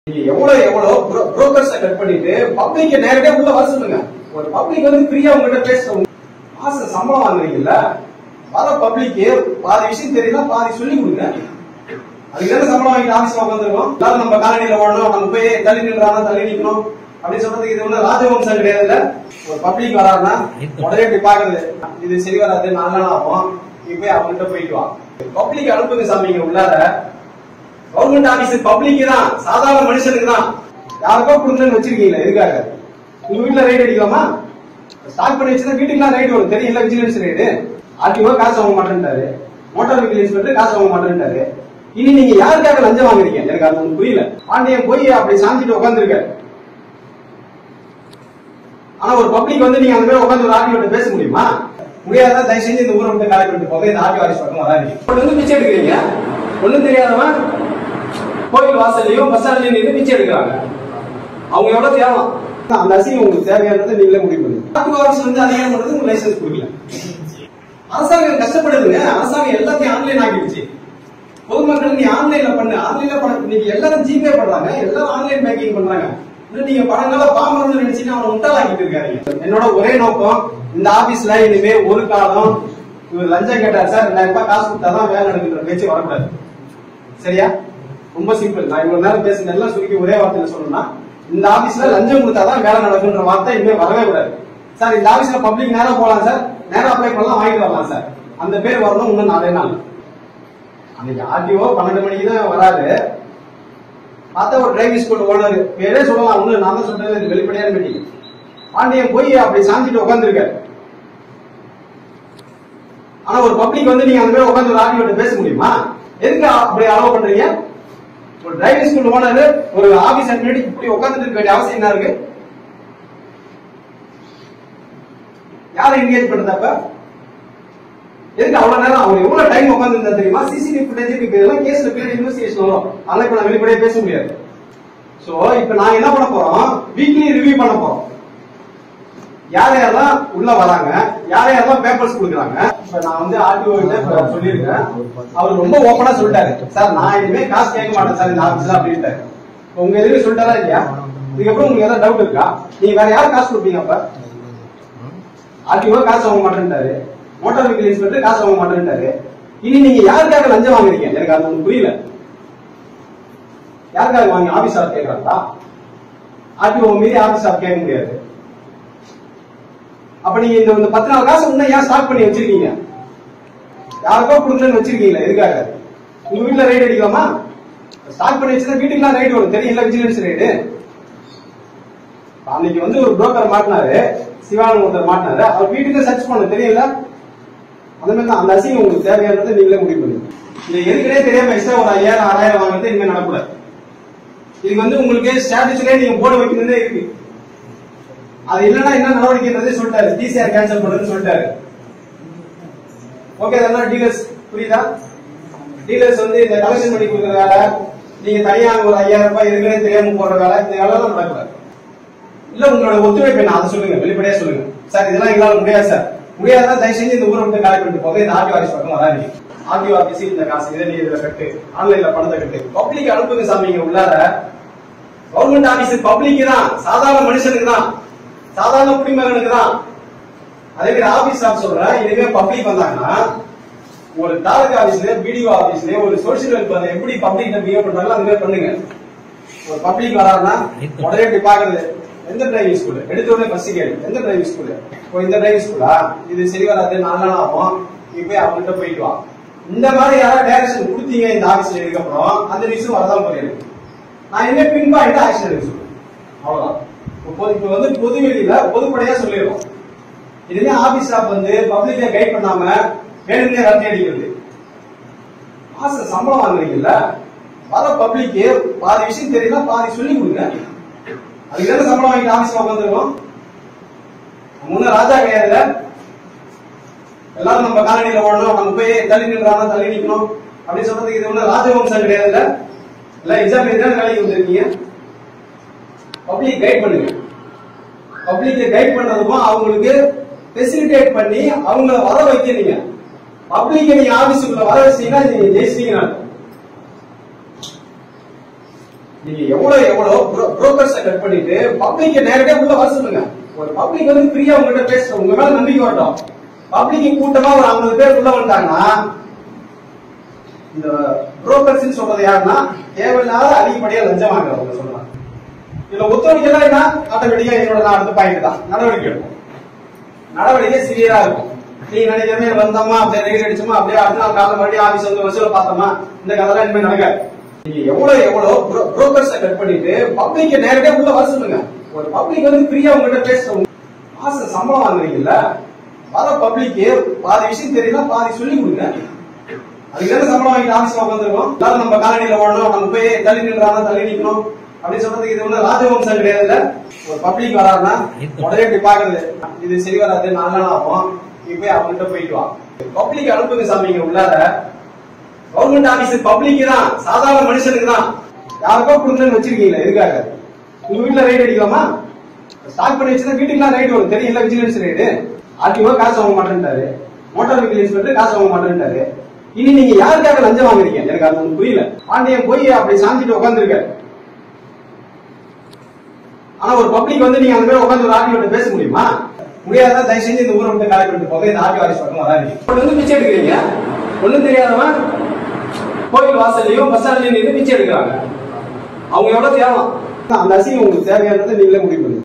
நீங்க எவ்வளவு எவ்வளவு புரோக்கர்ஸ கட் பண்ணிட்டு பப்ளிக்க நேரடியா உள்ள வர சொல்லுங்க ஒரு பப்ளிக் வந்து ஃப்ரீயா உங்ககிட்ட பேசுறவங்க மாச சம்பளம் வாங்குறீங்கல்ல வர பப்ளிக்கு பாதி விஷயம் தெரியல பாதி சொல்லி கொடுங்க அதுக்கு தானே சம்பளம் வாங்கிட்டு ஆபீஸ்ல உட்காந்துருக்கோம் எல்லாரும் நம்ம காலனியில ஓடணும் நம்ம போய் தள்ளி நின்றாலும் தள்ளி நிக்கணும் அப்படின்னு சொல்றதுக்கு இது ஒண்ணு ராஜவம்சம் கிடையாதுல்ல ஒரு பப்ளிக் வராருன்னா உடனே போய் பாக்குறது இது சரி வராது நாலு நாள் ஆகும் நீ போய் அவங்ககிட்ட போயிட்டு வா பப்ளிக் அனுப்புங்க சாமிங்க உள்ளார கவர்மெண்ட் ஆபீஸ் பப்ளிக் தான் சாதாரண மனுஷனுக்கு தான் யாருக்கோ கொடுக்கணும்னு வச்சிருக்கீங்களா எதுக்காக உங்க வீட்டுல ரைட் அடிக்கலாமா ஸ்டாக் பண்ணி வச்சுதான் வீட்டுக்குலாம் ரைட் வரும் தெரியல விஜிலன்ஸ் ரைடு ஆர்டிஓ காசு வாங்க மாட்டேன்ட்டாரு மோட்டார் வெஹிக்கிள் இன்ஸ்பெக்டர் காசு வாங்க மாட்டேன்ட்டாரு இனி நீங்க யாருக்காக லஞ்சம் வாங்குறீங்க எனக்கு அது ஒண்ணு புரியல பாண்டியன் போய் அப்படி சாஞ்சிட்டு உட்காந்துருக்காரு ஆனா ஒரு பப்ளிக் வந்து நீங்க அந்த மாதிரி உட்காந்து ஒரு ஆர்டிஓ பேச முடியுமா முடியாத தயவு செஞ்சு இந்த ஊரை விட்டு காலி பண்ணிட்டு போக இந்த ஆர்டிஓ ஆஃபீஸ் பக்கம் வராதீங்க இப்ப வந்து பிச்சை எடுக்கிறீங்க ஒண்ணும் தெரியாதவன் கோயில் வாசல்லையும் பஸ் ஸ்டாண்ட்லயும் நின்று பிச்சை எடுக்கிறாங்க அவங்க எவ்வளவு தேவலாம் அந்த அசிங்கம் உங்களுக்கு தேவையானதை நீங்களே முடிவு பண்ணுங்க ஆர்டிஓ ஆஃபீஸ் வந்து அதிகாரம் பண்றது உங்களுக்கு லைசன்ஸ் கொடுக்கல அரசாங்கம் கஷ்டப்படுதுங்க அரசாங்கம் எல்லாத்தையும் ஆன்லைன் ஆக்கிடுச்சு பொதுமக்கள் நீ ஆன்லைன்ல பண்ணு ஆன்லைன்ல பண்ண நீங்க எல்லாரும் ஜிபே பண்றாங்க எல்லாரும் ஆன்லைன் பேங்கிங் பண்றாங்க இன்னும் நீங்க பழங்கால பாமரம்னு நினைச்சீங்கன்னா அவனை முட்டாளாக்கிட்டு இருக்காங்க என்னோட ஒரே நோக்கம் இந்த ஆபீஸ்ல இனிமே ஒரு காலம் இவர் லஞ்சம் கேட்டார் சார் ரெண்டாயிரம் ரூபாய் காசு கொடுத்தாதான் வேலை நடக்குன்ற பேச்சு வரக்கூடாது சரியா ரொம்ப சிம்பிள் நான் இவ்வளவு நேரம் பேசுனது எல்லாம் சுருக்கி ஒரே வார்த்தையில சொல்லணும்னா இந்த ஆபீஸ்ல லஞ்சம் கொடுத்தாதான் வேலை நடக்குன்ற வார்த்தை இனிமே வரவே கூடாது சார் இந்த ஆபீஸ்ல பப்ளிக் நேரா போலாம் சார் நேரா அப்ளை பண்ணலாம் வாங்கிட்டு வரலாம் சார் அந்த பேர் வரணும் இன்னும் நாலே நாள் அன்னைக்கு ஆர்டிஓ பன்னெண்டு மணிக்கு தான் வராது பார்த்தா ஒரு டிரைவிங் ஸ்கூல் ஓனர் பேரே சொல்லலாம் ஒண்ணு நான் தான் சொல்றது இது வெளிப்படையான மீட்டிங் பாண்டியன் போய் அப்படி சாஞ்சிட்டு உட்காந்துருக்காரு ஆனா ஒரு பப்ளிக் வந்து நீங்க அந்த மாதிரி உட்காந்து ஒரு ஆர்டிஓ பேச முடியுமா எதுக்கு அப்படி அலோவ் பண்றீங்க ஒரு டிரைவிங் ஸ்கூல் ஓனர் ஒரு ஆபீசர் முன்னாடி இப்படி உட்காந்துட்டு இருக்க வேண்டிய அவசியம் என்ன இருக்கு யாரை என்கேஜ் பண்றதப்ப எதுக்கு அவ்வளவு நேரம் அவர் எவ்வளவு டைம் உட்கார்ந்து தெரியுமா சிசிடிவி ஃபுட்டேஜ் இப்ப இதெல்லாம் கேஸ்ல பேர் இன்வெஸ்டிகேஷன் வரும் அதெல்லாம் இப்ப நான் வெளிப்படையா பேச முடியாது சோ இப்ப நாங்க என்ன பண்ண போறோம் வீக்லி ரிவ்யூ பண்ண போறோம் யார் யாரெல்லாம் உள்ள வராங்க யார் யாரெல்லாம் பேப்பர்ஸ் கொடுக்குறாங்க இப்ப நான் வந்து ஆர்டிஓ கிட்ட சொல்லியிருக்கேன் அவர் ரொம்ப ஓப்பனா சொல்லிட்டாரு சார் நான் இனிமே காசு கேட்க மாட்டேன் சார் இந்த ஆபீஸ்ல அப்படின்ட்டாரு இப்ப உங்க எதுவுமே சொல்லிட்டாரா இல்லையா இதுக்கப்புறம் உங்களுக்கு ஏதாவது டவுட் இருக்கா நீங்க வேற யார் காசு கொடுப்பீங்க அப்ப ஆர்டிஓ காசு வாங்க மாட்டேன்ட்டாரு மோட்டார் வெஹிக்கிள் இன்ஸ்பெக்டர் காசு வாங்க மாட்டேன்ட்டாரு இனி நீங்க யாருக்காக லஞ்சம் வாங்குறீங்க எனக்கு அது ஒண்ணு புரியல யாருக்காக வாங்கி ஆபீஸ் ஸ்டாஃப் கேட்கறாங்களா ஆர்டிஓ மீறி ஆபீஸ் ஸ்டாஃப் கேட்க முடியாது அப்ப நீங்க இந்த இந்த பத்து நாள் காசு இன்னும் ஏன் ஸ்டாக் பண்ணி வச்சிருக்கீங்க யாருக்கோ கொடுக்கணும்னு வச்சிருக்கீங்களா எதுக்காக உங்க வீட்டுல ரைடு அடிக்கலாமா ஸ்டாக் பண்ணி வச்சுதான் வீட்டுக்குலாம் ரைடு வரும் தெரியல விஜிலன்ஸ் ரைடு அன்னைக்கு வந்து ஒரு புரோக்கர் மாட்டினாரு சிவானு ஒருத்தர் மாட்டினாரு அவர் வீட்டுக்கு சர்ச் பண்ண தெரியல அந்த மாதிரி தான் அந்த அசிங்கம் உங்களுக்கு தேவையானதை நீங்களே முடிவு பண்ணுங்க இந்த எதுக்கிட்டே தெரியாம எக்ஸ்ட்ரா ஒரு ஐயாயிரம் ஆறாயிரம் வாங்குறது இனிமே நடக்கூடாது இதுக்கு வந்து உங்களுக்கு ஸ்டாட்டஸ்லயே நீங்க போர்டு வைக்கணும்னே இருக்கு அது இல்லைன்னா என்ன நடவடிக்கைன்றதே சொல்லிட்டாரு டிசிஆர் கேன்சல் பண்ணுன்னு சொல்லிட்டாரு ஓகே அதெல்லாம் டீலர்ஸ் புரியுதா டீலர்ஸ் வந்து இந்த கலெக்ஷன் பண்ணி கொடுக்குற வேலை நீங்க தனியா ஒரு ஐயாயிரம் ரூபாய் இருக்குன்னே தெரியாம போடுற வேலை இந்த வேலை எல்லாம் நடக்கூடாது இல்ல உங்களோட ஒத்துழைப்பு என்ன அதை சொல்லுங்க வெளிப்படையா சொல்லுங்க சார் இதெல்லாம் எங்களால முடியாது சார் முடியாதா தயவு செஞ்சு இந்த ஊரை விட்டு காலி பண்ணிட்டு போக இந்த ஆர்டிஓ ஆஃபீஸ் பக்கம் வராதீங்க ஆர்டிஓ ஆஃபீஸ் இந்த காசு இதை நீ இதுல கட்டு ஆன்லைன்ல பணத்தை கட்டு பப்ளிக் அனுப்புங்க சாமிங்க உள்ளார கவர்மெண்ட் ஆபீஸ் பப்ளிக் தான் சாதாரண மனுஷனுக்கு தான் சாதாரண குடிமகனுக்கு தான் அதே மாதிரி ஆபீஸ் ஸ்டாஃப் சொல்றேன் இனிமே பப்ளிக் வந்தாங்கன்னா ஒரு தாலுகா ஆபீஸ்ல பிடிஓ ஆபீஸ்ல ஒரு சோசியல் வெல்ஃபேர் எப்படி பப்ளிக் பிஹேவ் பண்றாங்களோ அந்த மாதிரி பண்ணுங்க ஒரு பப்ளிக் வராருன்னா உடனே போய் பாக்குறது எந்த டிரைவிங் ஸ்கூல் எடுத்த உடனே ஃபர்ஸ்ட் கேள்வி எந்த டிரைவிங் ஸ்கூல் இப்போ இந்த டிரைவிங் ஸ்கூலா இது சரி வராது நாலு நாள் ஆகும் நீ போய் அவங்கள்ட்ட போயிட்டு வா இந்த மாதிரி யாராவது டைரக்ஷன் கொடுத்தீங்க இந்த ஆபீஸ்ல இதுக்கப்புறம் அந்த நியூஸும் வரதான் போறேன் நான் என்ன பின் பாயிண்ட் ஆக்ஷன் எடுக்க சொல்லுவேன் அவ்வளவுதான் இப்போ பொது- இப்போ வந்து பொது வெளியில பொதுப்படையா சொல்லிடுறோம் இதுவே ஆபீஸ் ஸ்டாஃப் வந்து பப்ளிக்கை கைட் பண்ணாம வேணும்னே ரத்தி அடிக்கிறது மாச சம்பளம் வாங்குறீங்கல்ல வர பப்ளிக்கு பாதி விஷயம் தெரியல பாதி சொல்லி கொடுங்க அதுக்கு தானே சம்பளம் வாங்கிட்டு ஆபீஸ்ல உட்காந்துருக்கோம் முன்ன ராஜா கிடையாதுல எல்லாரும் நம்ம காலனியில ஓடணும் நம்ம போய் தள்ளி நின்றாங்க தள்ளி நிக்கணும் அப்படின்னு சொல்றதுக்கு இது ஒண்ணு ராஜவம்சம் கிடையாதுல்ல இல்ல எக்ஸாம் எழுதி வேலைக்கு வந்திருக்கீங்க பப்ளிக் கைட் பண்ணுங்க பப்ளிக்கை கைட் பண்றதுக்கும் அவங்களுக்கு ஃபெசிலிட்டேட் பண்ணி அவங்கள வர வைக்கிறீங்க பப்ளிக்கை நீங்க ஆபீஸுக்குள்ள வர வச்சீங்கன்னா நீங்க ஜெயிச்சிட்டீங்க நீங்க எவ்வளவு எவ்வளவு புரோக்கர்ஸ் கட் பண்ணிட்டு பப்ளிக்க நேரடியா உள்ள வர சொல்லுங்க ஒரு பப்ளிக் வந்து ஃப்ரீயா உங்ககிட்ட பேசுற உங்க மேல நம்பிக்கை வரட்டும் பப்ளிக் கூட்டமா ஒரு ஐம்பது பேர் உள்ள வந்துட்டாங்கன்னா இந்த புரோக்கர்ஸ் சொல்றது யாருன்னா தேவையில்லாத அதிகப்படியா லஞ்சம் வாங்குறவங்க சொல்லலாம் இதுல ஒத்துழைக்கலாம் என்ன ஆட்டோமேட்டிக்கா என்னோட நான் அடுத்த பாயிண்ட் தான் நடவடிக்கை எடுப்போம் நடவடிக்கை சிவியரா இருக்கும் நீங்க நினைக்கிறமே வந்தோமா அப்படியே ரைடு அடிச்சோமா அப்படியே அடுத்த நாள் காலைல மறுபடியும் ஆபீஸ் வந்து வசூல பார்த்தோமா இந்த கதைலாம் இனிமே நடக்காது நீங்க எவ்வளவு எவ்வளவு புரோக்கர்ஸ் கட் பண்ணிட்டு பப்ளிக்க நேரடியா உள்ள வர சொல்லுங்க ஒரு பப்ளிக் வந்து ஃப்ரீயா உங்ககிட்ட பேசுறவங்க மாசம் சம்பளம் வாங்குறீங்கல்ல வர பப்ளிக் பாதி விஷயம் தெரியல பாதி சொல்லி கொடுங்க அதுக்கு தானே சம்பளம் வாங்கிட்டு ஆபீஸ்ல உட்காந்துருக்கோம் எல்லாரும் நம்ம காலனியில ஓடணும் நம்ம போய் தள்ளி நின்றாங்க தள்ளி நிக்கணும் அப்படின்னு சொல்றதுக்கு இது ஒண்ணு ராஜவம்சம் கிடையாது இல்ல ஒரு பப்ளிக் வராருன்னா உடனே இப்படி பாக்குறது இது சரி வராது நாலு நாள் ஆகும் நீ போய் அவங்ககிட்ட போயிட்டு வா பப்ளிக் அனுப்புங்க சாமிங்க உள்ளார கவர்மெண்ட் ஆபீஸ் பப்ளிக் தான் சாதாரண மனுஷனுக்கு தான் யாருக்கோ கொடுக்கணும்னு வச்சிருக்கீங்களா எதுக்காக உங்க வீட்டுல ரைடு அடிக்கலாமா ஸ்டாக் பண்ணி வச்சுதான் வீட்டுக்குலாம் ரைடு வரும் தெரியல விஜிலன்ஸ் ரைடு ஆர்டிஓ காசு வாங்க மாட்டேன்ட்டாரு மோட்டார் வெஹிக்கிள் இன்ஸ்பெக்டர் காசு வாங்க மாட்டேன்ட்டாரு இனி நீங்க யாருக்காக லஞ்சம் வாங்குறீங்க எனக்கு அது ஒண்ணு புரியல பாண்டியன் போய் அப்படி சாஞ்சிட்டு உட்காந்துருக்காரு ஆனா ஒரு பப்ளிக் வந்து நீங்க அந்த மாதிரி உட்காந்து ஒரு ஆர்டிஓ பேச முடியுமா முடியாத தயவு செஞ்சு இந்த ஊரை விட்டு காலி பண்ணிட்டு போக இந்த ஆர்டிஓ ஆஃபீஸ் பக்கம் வராதீங்க இப்ப வந்து பிச்சை எடுக்கிறீங்க ஒண்ணும் தெரியாதவன் கோயில் வாசல்லையும் பஸ் ஸ்டாண்ட்லயும் நின்று பிச்சை எடுக்கிறாங்க அவங்க எவ்வளவு தேவை அந்த அசிங்கம் உங்களுக்கு தேவையானதை நீங்களே முடிவு பண்ணுங்க